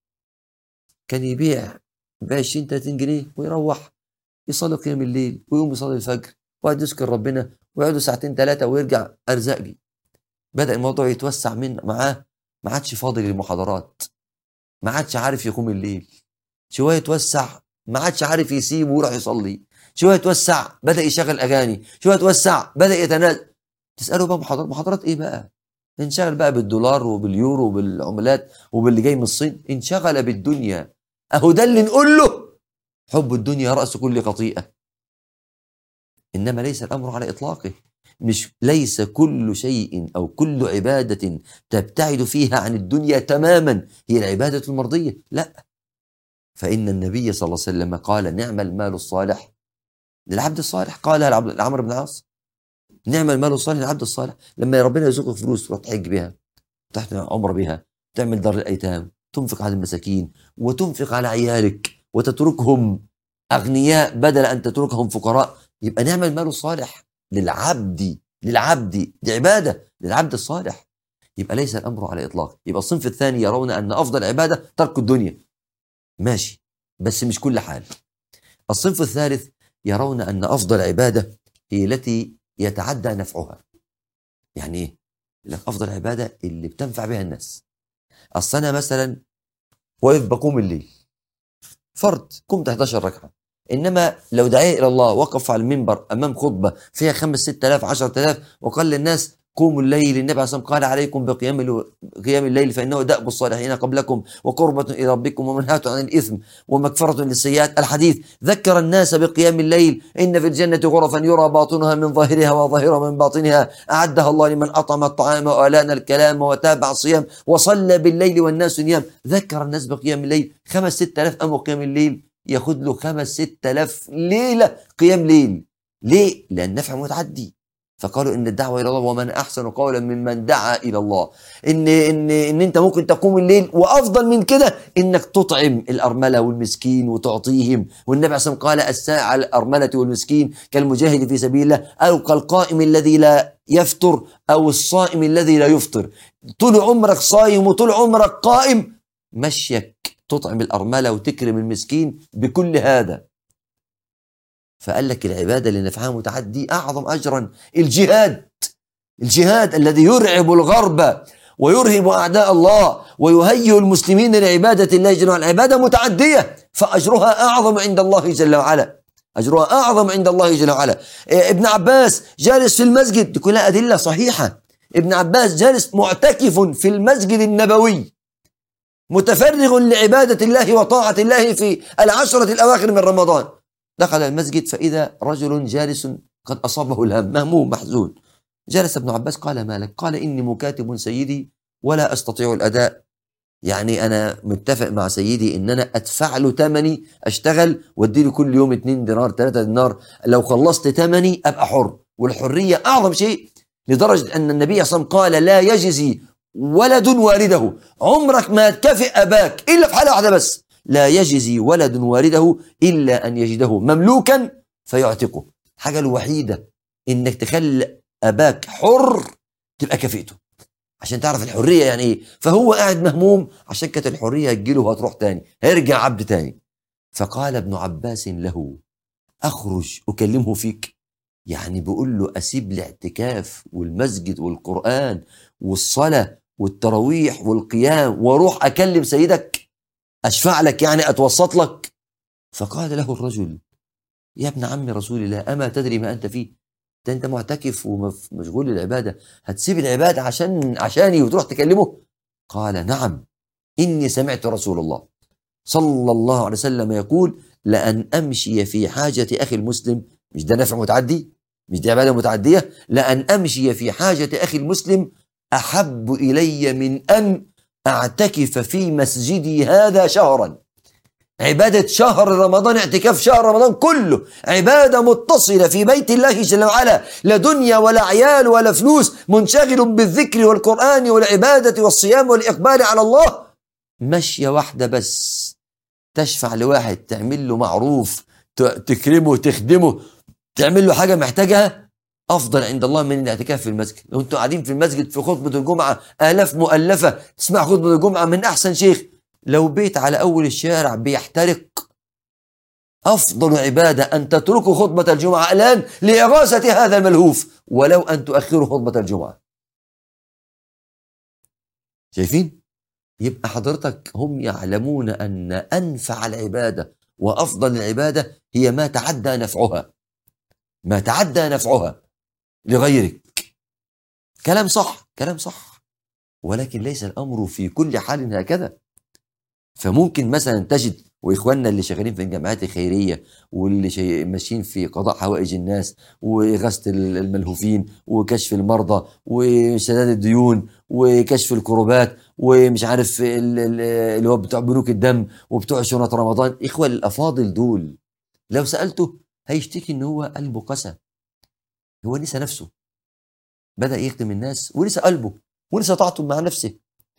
كان يبيع ب 20 30 جنيه ويروح يصلي قيام الليل ويقوم يصلي الفجر ويقعد يذكر ربنا ويقعدوا ساعتين ثلاثة ويرجع أرزاق جي بدأ الموضوع يتوسع من معاه ما عادش فاضي للمحاضرات ما عادش عارف يقوم الليل شوية يتوسع ما عادش عارف يسيب ويروح يصلي شوية يتوسع بدأ يشغل أغاني شوية يتوسع بدأ يتنازل تسأله بقى محاضرات محاضرات إيه بقى انشغل بقى بالدولار وباليورو وبالعملات وباللي جاي من الصين انشغل بالدنيا أهو ده اللي نقول له حب الدنيا رأس كل خطيئة إنما ليس الأمر على إطلاقه مش ليس كل شيء أو كل عبادة تبتعد فيها عن الدنيا تماما هي العبادة المرضية لا فإن النبي صلى الله عليه وسلم قال نعم المال الصالح للعبد الصالح قالها لعبد- لعمرو بن العاص نعم المال الصالح للعبد الصالح لما ربنا يرزقك فلوس تروح تحج بها تحت عمره بها تعمل دار الايتام تنفق على المساكين وتنفق على عيالك وتتركهم اغنياء بدل ان تتركهم فقراء يبقى نعم المال الصالح للعبد للعبد دي عباده للعبد الصالح يبقى ليس الامر على اطلاق يبقى الصنف الثاني يرون ان افضل عباده ترك الدنيا ماشي بس مش كل حال الصنف الثالث يرون ان افضل عباده هي التي يتعدى نفعها يعني ايه يقول لك افضل عباده اللي بتنفع بها الناس اصل انا مثلا واقف بقوم الليل فرض قمت 11 ركعه انما لو دعيت الى الله وقف على المنبر امام خطبه فيها 5 6000 10000 وقال للناس قوموا الليل النبي عليه الصلاه والسلام قال عليكم بقيام ال- قيام الليل فانه دأب الصالحين قبلكم وقربة الى ربكم ومنهاة عن الاثم ومغفرة للسيئات الحديث ذكر الناس بقيام الليل ان في الجنة غرفا يرى باطنها من ظاهرها وظاهرها من باطنها اعدها الله لمن اطعم الطعام والان الكلام وتابع الصيام وصلى بالليل والناس نيام ذكر الناس بقيام الليل خمس ست آلاف أمر قيام الليل ياخد له خمس ست آلاف ليلة قيام ليل ليه؟ لأن نفع متعدي فقالوا ان الدعوه الى الله ومن احسن قولا ممن دعا الى الله ان ان ان انت ممكن تقوم الليل وافضل من كده انك تطعم الارمله والمسكين وتعطيهم والنبي عليه الصلاه والسلام قال الساعه على الارمله والمسكين كالمجاهد في سبيل الله او كالقائم الذي لا يفطر او الصائم الذي لا يفطر طول عمرك صايم وطول عمرك قائم مشيك تطعم الارمله وتكرم المسكين بكل هذا فقال لك العباده اللي نفعها متعدي اعظم اجرا الجهاد الجهاد الذي يرعب الغرب ويرهب اعداء الله ويهيئ المسلمين لعباده الله جل وعلا عباده متعديه فاجرها اعظم عند الله جل وعلا اجرها اعظم عند الله جل وعلا إيه، ابن عباس جالس في المسجد دي كلها ادله صحيحه ابن عباس جالس معتكف في المسجد النبوي متفرغ لعباده الله وطاعه الله في العشره الاواخر من رمضان دخل المسجد فإذا رجل جالس قد أصابه الهم مهموم محزون جلس ابن عباس قال ما لك قال إني مكاتب سيدي ولا أستطيع الأداء يعني أنا متفق مع سيدي إن أنا أدفع له تمني أشتغل وأدي له كل يوم 2 دينار 3 دينار لو خلصت تمني أبقى حر والحرية أعظم شيء لدرجة أن النبي صلى الله عليه وسلم قال لا يجزي ولد والده عمرك ما تكافئ أباك إلا في حالة واحدة بس لا يجزي ولد والده إلا أن يجده مملوكا فيعتقه حاجة الوحيدة إنك تخلي أباك حر تبقى كفيته عشان تعرف الحرية يعني إيه فهو قاعد مهموم عشان كانت الحرية هتجيله وهتروح تاني هيرجع عبد تاني فقال ابن عباس له أخرج أكلمه فيك يعني بيقول له أسيب الاعتكاف والمسجد والقرآن والصلاة والتراويح والقيام واروح أكلم سيدك أشفع لك يعني أتوسط لك فقال له الرجل يا ابن عم رسول الله أما تدري ما أنت فيه ده أنت معتكف ومشغول العبادة هتسيب العبادة عشان عشاني وتروح تكلمه قال نعم إني سمعت رسول الله صلى الله عليه وسلم يقول لأن أمشي في حاجة أخي المسلم مش ده نفع متعدي مش دي عبادة متعدية لأن أمشي في حاجة أخي المسلم أحب إلي من أن أعتكف في مسجدي هذا شهرا عبادة شهر رمضان اعتكاف شهر رمضان كله عبادة متصلة في بيت الله جل وعلا لا دنيا ولا عيال ولا فلوس منشغل بالذكر والقرآن والعبادة والصيام والإقبال على الله مشية واحدة بس تشفع لواحد تعمل له معروف ت- تكرمه تخدمه تعمل له حاجة محتاجها أفضل عند الله من الاعتكاف في المسجد لو أنتوا قاعدين في المسجد في خطبة الجمعة آلاف مؤلفة تسمع خطبة الجمعة من أحسن شيخ لو بيت على أول الشارع بيحترق أفضل عبادة أن تتركوا خطبة الجمعة الآن لإغاثة هذا الملهوف ولو أن تؤخروا خطبة الجمعة شايفين؟ يبقى حضرتك هم يعلمون أن أنفع العبادة وأفضل العبادة هي ما تعدى نفعها ما تعدى نفعها لغيرك كلام صح كلام صح ولكن ليس الأمر في كل حال هكذا فممكن مثلا تجد واخواننا اللي شغالين في الجمعيات الخيريه واللي شي ماشيين في قضاء حوائج الناس واغاثه الملهوفين وكشف المرضى وسداد الديون وكشف الكروبات ومش عارف ال- ال- اللي هو بتوع بنوك الدم وبتوع شنط رمضان اخوه الافاضل دول لو سالته هيشتكي ان هو قلبه قسى هو نسى نفسه بدا يخدم الناس ونسى قلبه ونسى طاعته مع نفسه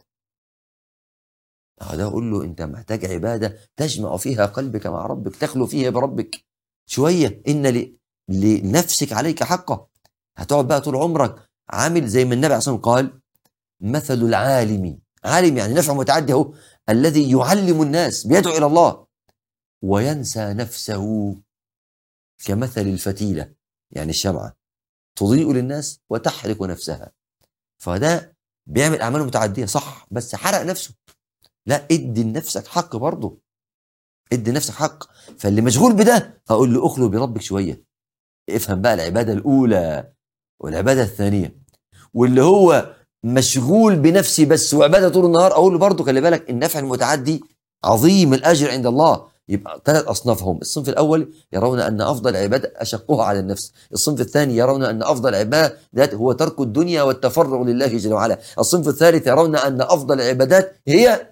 ده اقول له انت محتاج عباده تجمع فيها قلبك مع ربك تخلو فيها بربك شويه ان ل... لنفسك عليك حقه هتقعد بقى طول عمرك عامل زي ما النبي عليه الصلاه والسلام قال مثل العالم عالم يعني نفع متعدي اهو الذي يعلم الناس بيدعو الى الله وينسى نفسه كمثل الفتيله يعني الشمعه تضيء للناس وتحرق نفسها فده بيعمل اعمال متعديه صح بس حرق نفسه لا ادي لنفسك حق برضه ادي لنفسك حق فاللي مشغول بده اقول له اخلو بربك شويه افهم بقى العباده الاولى والعباده الثانيه واللي هو مشغول بنفسي بس وعباده طول النهار اقول له برضه خلي بالك النفع المتعدي عظيم الاجر عند الله يبقى ثلاث اصنافهم الصنف الاول يرون ان افضل عباده اشقها على النفس الصنف الثاني يرون ان افضل عبادات هو ترك الدنيا والتفرغ لله جل وعلا الصنف الثالث يرون ان افضل العبادات هي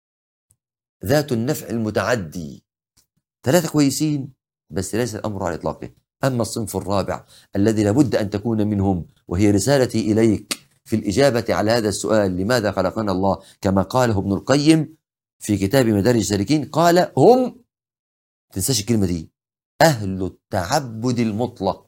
ذات النفع المتعدي ثلاثة كويسين بس ليس الأمر على إطلاقه أما الصنف الرابع الذي لابد أن تكون منهم وهي رسالتي إليك في الإجابة على هذا السؤال لماذا خلقنا الله كما قاله ابن القيم في كتاب مدارج السالكين قال هم تنساش الكلمة دي أهل التعبد المطلق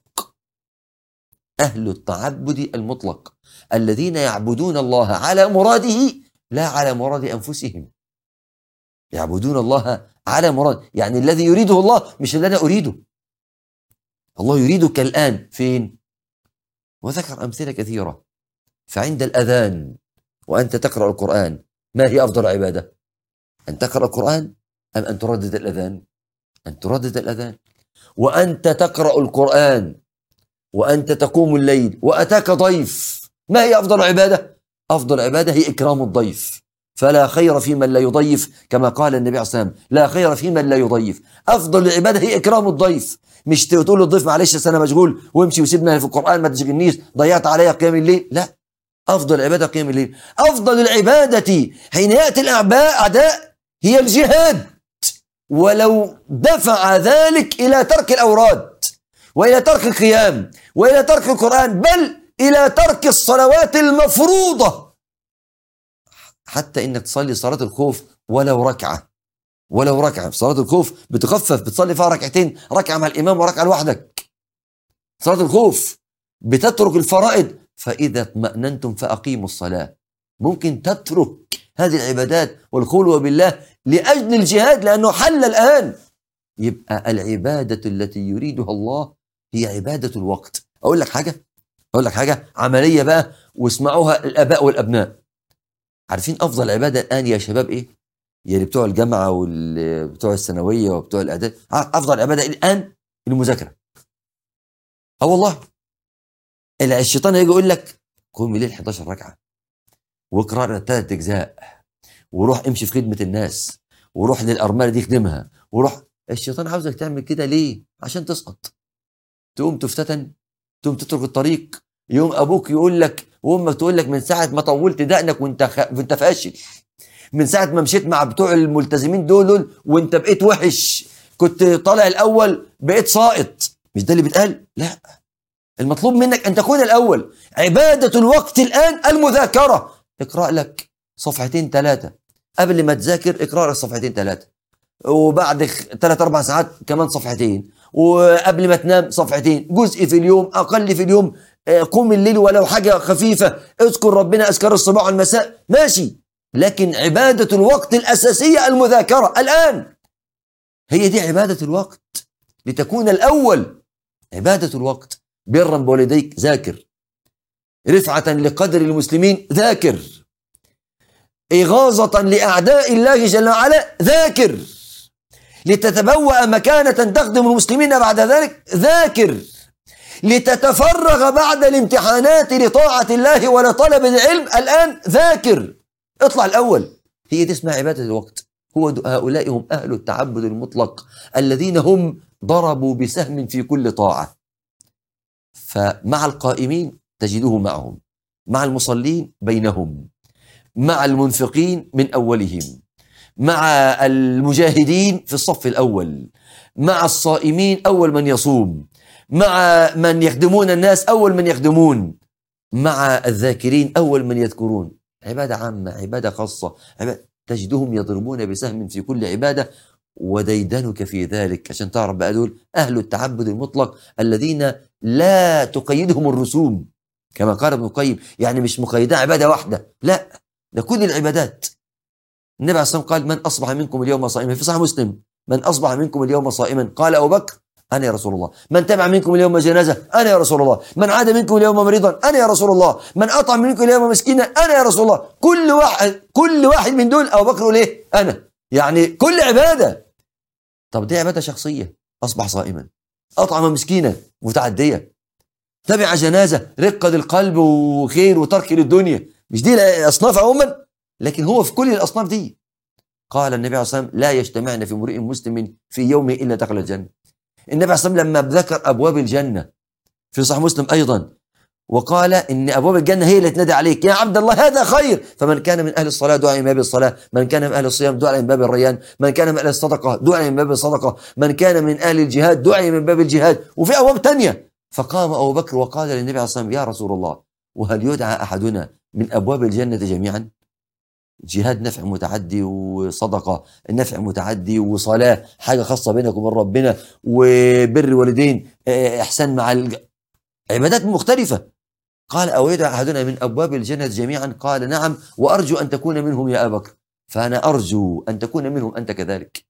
أهل التعبد المطلق الذين يعبدون الله على مراده لا على مراد أنفسهم يعبدون الله على مراد يعني الذي يريده الله مش اللي أنا أريده الله يريدك الآن فين وذكر أمثلة كثيرة فعند الأذان وأنت تقرأ القرآن ما هي أفضل عبادة أن تقرأ القرآن أم أن تردد الأذان أن تردد الأذان وأنت تقرأ القرآن وأنت تقوم الليل وأتاك ضيف ما هي أفضل عبادة أفضل عبادة هي إكرام الضيف فلا خير في من لا يضيف كما قال النبي عليه الصلاة والسلام لا خير في من لا يضيف أفضل العبادة هي إكرام الضيف مش تقول للضيف معلش أصل أنا مشغول وامشي وسيبنا في القرآن ما تشغلنيش ضيعت عليا قيام الليل لا أفضل العبادة قيام الليل أفضل العبادة حين يأتي الأعباء أعداء هي الجهاد ولو دفع ذلك إلى ترك الأوراد وإلى ترك القيام وإلى ترك القرآن بل إلى ترك الصلوات المفروضة حتى إنك تصلي صلاة الخوف ولو ركعة ولو ركعة في صلاة الخوف بتخفف بتصلي فيها ركعتين ركعة مع الإمام وركعة لوحدك صلاة الخوف بتترك الفرائض فإذا اطمأننتم فأقيموا الصلاة ممكن تترك هذه العبادات والخلوة بالله لأجل الجهاد لأنه حل الآن يبقى العبادة التي يريدها الله هي عبادة الوقت أقول لك حاجة أقول لك حاجة عملية بقى واسمعوها الآباء والأبناء عارفين أفضل عبادة الآن يا شباب إيه؟ يا اللي بتوع الجامعة وبتوع الثانوية وبتوع الإعداد أفضل عبادة الآن المذاكرة أه والله الشيطان يجي يقول لك قوم الليل 11 ركعة واقرأ ثلاث أجزاء وروح امشي في خدمة الناس وروح للأرملة دي خدمها وروح الشيطان عاوزك تعمل كده ليه؟ عشان تسقط تقوم تفتتن تقوم تترك الطريق يوم ابوك يقول لك وامك تقول لك من ساعه ما طولت دقنك وانت خ... وانت فاشل من ساعه ما مشيت مع بتوع الملتزمين دول, دول وانت بقيت وحش كنت طالع الاول بقيت ساقط مش ده اللي بيتقال لا المطلوب منك ان تكون الاول عباده الوقت الان المذاكره اقرا لك صفحتين ثلاثه قبل ما تذاكر اقرا لك صفحتين ثلاثه وبعد ثلاث اربع ساعات كمان صفحتين وقبل ما تنام صفحتين جزء في اليوم اقل في اليوم قوم الليل ولو حاجه خفيفه اذكر ربنا اذكار الصباح والمساء ماشي لكن عباده الوقت الاساسيه المذاكره الان هي دي عباده الوقت لتكون الاول عباده الوقت برا بوالديك ذاكر رفعه لقدر المسلمين ذاكر إغاظة لأعداء الله جل وعلا ذاكر لتتبوأ مكانة تخدم المسلمين بعد ذلك ذاكر لتتفرغ بعد الامتحانات لطاعة الله ولطلب العلم الآن ذاكر اطلع الأول هي دي اسمها عبادة الوقت هو د- هؤلاء هم أهل التعبد المطلق الذين هم ضربوا بسهم في كل طاعة فمع القائمين تجده معهم مع المصلين بينهم مع المنفقين من أولهم مع المجاهدين في الصف الأول مع الصائمين أول من يصوم مع من يخدمون الناس أول من يخدمون مع الذاكرين أول من يذكرون عبادة عامة عبادة خاصة عبادة تجدهم يضربون بسهم في كل عبادة وديدنك في ذلك عشان تعرف بقى دول أهل التعبد المطلق الذين لا تقيدهم الرسوم كما قال ابن القيم يعني مش مقيدة عبادة واحدة لا ده كل العبادات النبي عليه الصلاة والسلام قال من أصبح منكم اليوم صائما في صحيح مسلم من أصبح منكم اليوم صائما قال أبو بكر أنا يا رسول الله من تبع منكم اليوم جنازة أنا يا رسول الله من عاد منكم اليوم مريضا أنا يا رسول الله من أطعم منكم اليوم مسكينا أنا يا رسول الله كل واحد كل واحد من دول أبو بكر يقول إيه أنا يعني كل عبادة طب دي عبادة شخصية أصبح صائما أطعم مسكينا متعدية تبع جنازة رقة القلب وخير وترك للدنيا مش دي الأصناف عموما لكن هو في كل الأصناف دي قال النبي عليه الصلاة والسلام لا يجتمعن في امرئ مسلم في يوم إلا دخل الجنة النبي عليه الصلاة والسلام لما ذكر أبواب الجنة في صحيح مسلم أيضا وقال إن أبواب الجنة هي اللي تنادي عليك يا عبد الله هذا خير فمن كان من أهل الصلاة دعا من باب الصلاة من كان من أهل الصيام دعا من باب الريان من كان من أهل الصدقة دعا من باب الصدقة من كان من أهل الجهاد دعا من باب الجهاد وفي أبواب تانية فقام أبو بكر وقال للنبي عليه الصلاة والسلام يا رسول الله وهل يدعى أحدنا من أبواب الجنة جميعا جهاد نفع متعدي وصدقة نفع متعدي وصلاة حاجة خاصة بينك وبين ربنا وبر والدين آه، إحسان مع الج... عبادات مختلفة قال أو يدعى أحدنا من أبواب الجنة جميعا قال نعم وأرجو أن تكون منهم يا أبا بكر فأنا أرجو أن تكون منهم أنت كذلك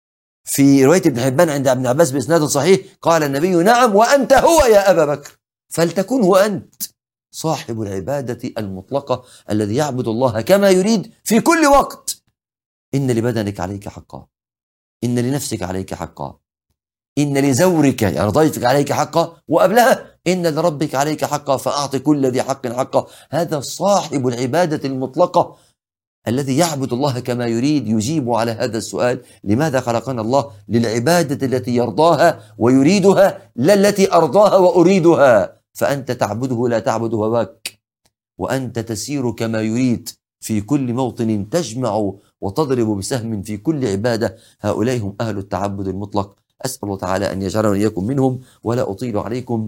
في رواية ابن حبان عند ابن عباس بإسناد صحيح قال النبي نعم وأنت هو يا أبا بكر فلتكن هو أنت صاحب العبادة المطلقة الذي يعبد الله كما يريد في كل وقت إن لبدنك عليك حقا إن لنفسك عليك حقا إن لزورك يعني ضيفك عليك حقا وقبلها إن لربك عليك حقا فأعط كل ذي حق حقه هذا صاحب العبادة المطلقة الذي يعبد الله كما يريد يجيب على هذا السؤال لماذا خلقنا الله للعبادة التي يرضاها ويريدها لا التي أرضاها وأريدها فأنت تعبده لا تعبد هواك وأنت تسير كما يريد في كل موطن تجمع وتضرب بسهم في كل عبادة هؤلاء هم أهل التعبد المطلق أسأل الله تعالى أن يجعلنا وإياكم منهم ولا أطيل عليكم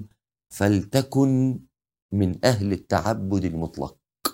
فلتكن من أهل التعبد المطلق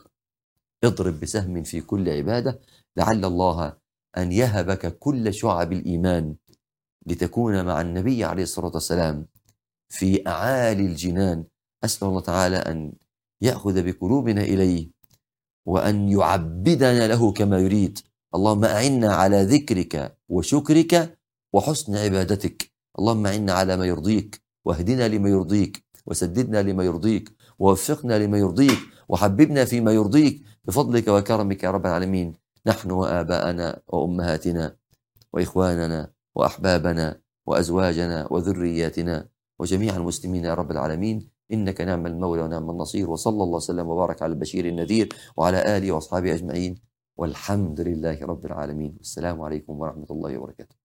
اضرب بسهم في كل عبادة لعل الله أن يهبك كل شعب الإيمان لتكون مع النبي عليه الصلاة والسلام في أعالي الجنان أسأل الله تعالى أن يأخذ بقلوبنا إليه وأن يعبدنا له كما يريد اللهم أعنا على ذكرك وشكرك وحسن عبادتك اللهم أعنا على ما يرضيك واهدنا لما يرضيك وسددنا لما يرضيك ووفقنا لما يرضيك وحببنا فيما يرضيك بفضلك وكرمك يا رب العالمين نحن وآباءنا وأمهاتنا وإخواننا وأحبابنا وأزواجنا وذرياتنا وجميع المسلمين يا رب العالمين إنك نعم المولى ونعم النصير وصلى الله وسلم وبارك على البشير النذير وعلى آله وأصحابه أجمعين والحمد لله رب العالمين والسلام عليكم ورحمة الله وبركاته